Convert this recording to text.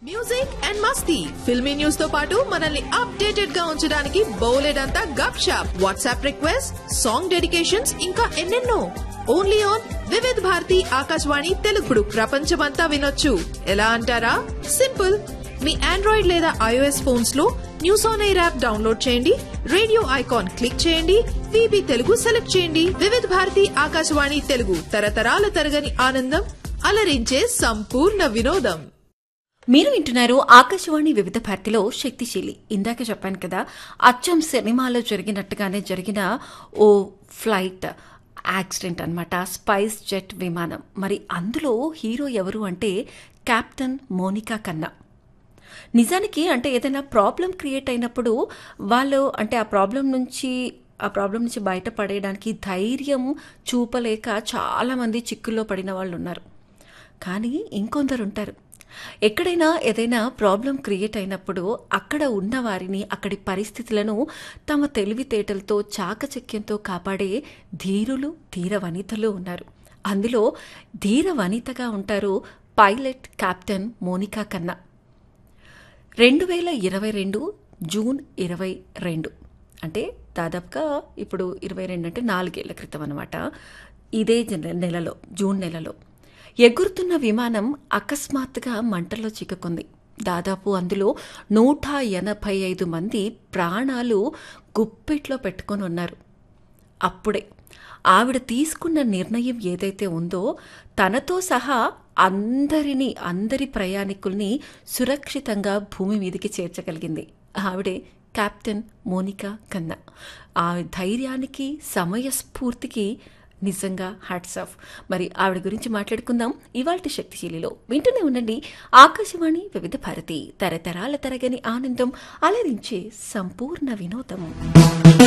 music and మస్తీ filmy news తో పాటు మనల్ని అప్డేటెడ్ గా ఉంచడానికి బౌలెడంతా Gupshup WhatsApp request song dedications ఇంకా ఎన్నెన్నో ఓన్లీ ఆన్ వివిధ్ భారతి ఆకాశవాణి తెలుగుడు ప్రపంచమంతా వినొచ్చు ఎలా అంటారా సింపుల్ మీ ఆండ్రాయిడ్ లేదా ఐఓఎస్ ఫోన్స్ లో news on air app download చేయండి రేడియో ఐకాన్ క్లిక్ చేయండి విబి తెలుగు సెలెక్ట్ చేయండి వివిధ భారతి ఆకాశవాణి తెలుగు తరతరాల తరగని ఆనందం అలరించే సంపూర్ణ వినోదం మీరు వింటున్నారు ఆకాశవాణి వివిధ భారతిలో శక్తిశీలి ఇందాక చెప్పాను కదా అచ్చం సినిమాలో జరిగినట్టుగానే జరిగిన ఓ ఫ్లైట్ యాక్సిడెంట్ అన్నమాట స్పైస్ జెట్ విమానం మరి అందులో హీరో ఎవరు అంటే కెప్టెన్ మోనికా కన్నా నిజానికి అంటే ఏదైనా ప్రాబ్లం క్రియేట్ అయినప్పుడు వాళ్ళు అంటే ఆ ప్రాబ్లం నుంచి ఆ ప్రాబ్లం నుంచి బయటపడేయడానికి ధైర్యం చూపలేక చాలామంది చిక్కుల్లో పడిన వాళ్ళు ఉన్నారు కానీ ఇంకొందరు ఉంటారు ఎక్కడైనా ఏదైనా ప్రాబ్లం క్రియేట్ అయినప్పుడు అక్కడ ఉన్న వారిని అక్కడి పరిస్థితులను తమ తెలివితేటలతో చాకచక్యంతో కాపాడే ధీరులు ధీర వనితలు ఉన్నారు అందులో ధీర వనితగా ఉంటారు పైలట్ కెప్టెన్ మోనికా కన్నా రెండు వేల ఇరవై రెండు జూన్ ఇరవై రెండు అంటే దాదాపుగా ఇప్పుడు ఇరవై రెండు అంటే నాలుగేళ్ల క్రితం అనమాట ఇదే జన- నెలలో జూన్ నెలలో ఎగురుతున్న విమానం అకస్మాత్తుగా మంటల్లో చిక్కుకుంది దాదాపు అందులో నూట ఎనభై ఐదు మంది ప్రాణాలు గుప్పెట్లో పెట్టుకొని ఉన్నారు అప్పుడే ఆవిడ తీసుకున్న నిర్ణయం ఏదైతే ఉందో తనతో సహా అందరినీ అందరి ప్రయాణికుల్ని సురక్షితంగా భూమి మీదకి చేర్చగలిగింది ఆవిడే కెప్టెన్ మోనికా కన్నా ఆ ధైర్యానికి సమయస్ఫూర్తికి నిజంగా హ్యాట్స్ ఆఫ్ మరి ఆవిడ గురించి మాట్లాడుకుందాం ఇవాల్టి శక్తిశీలిలో వింటూనే ఉండండి ఆకాశవాణి వివిధ భారతి తరతరాల తరగని ఆనందం అలరించే సంపూర్ణ వినోదం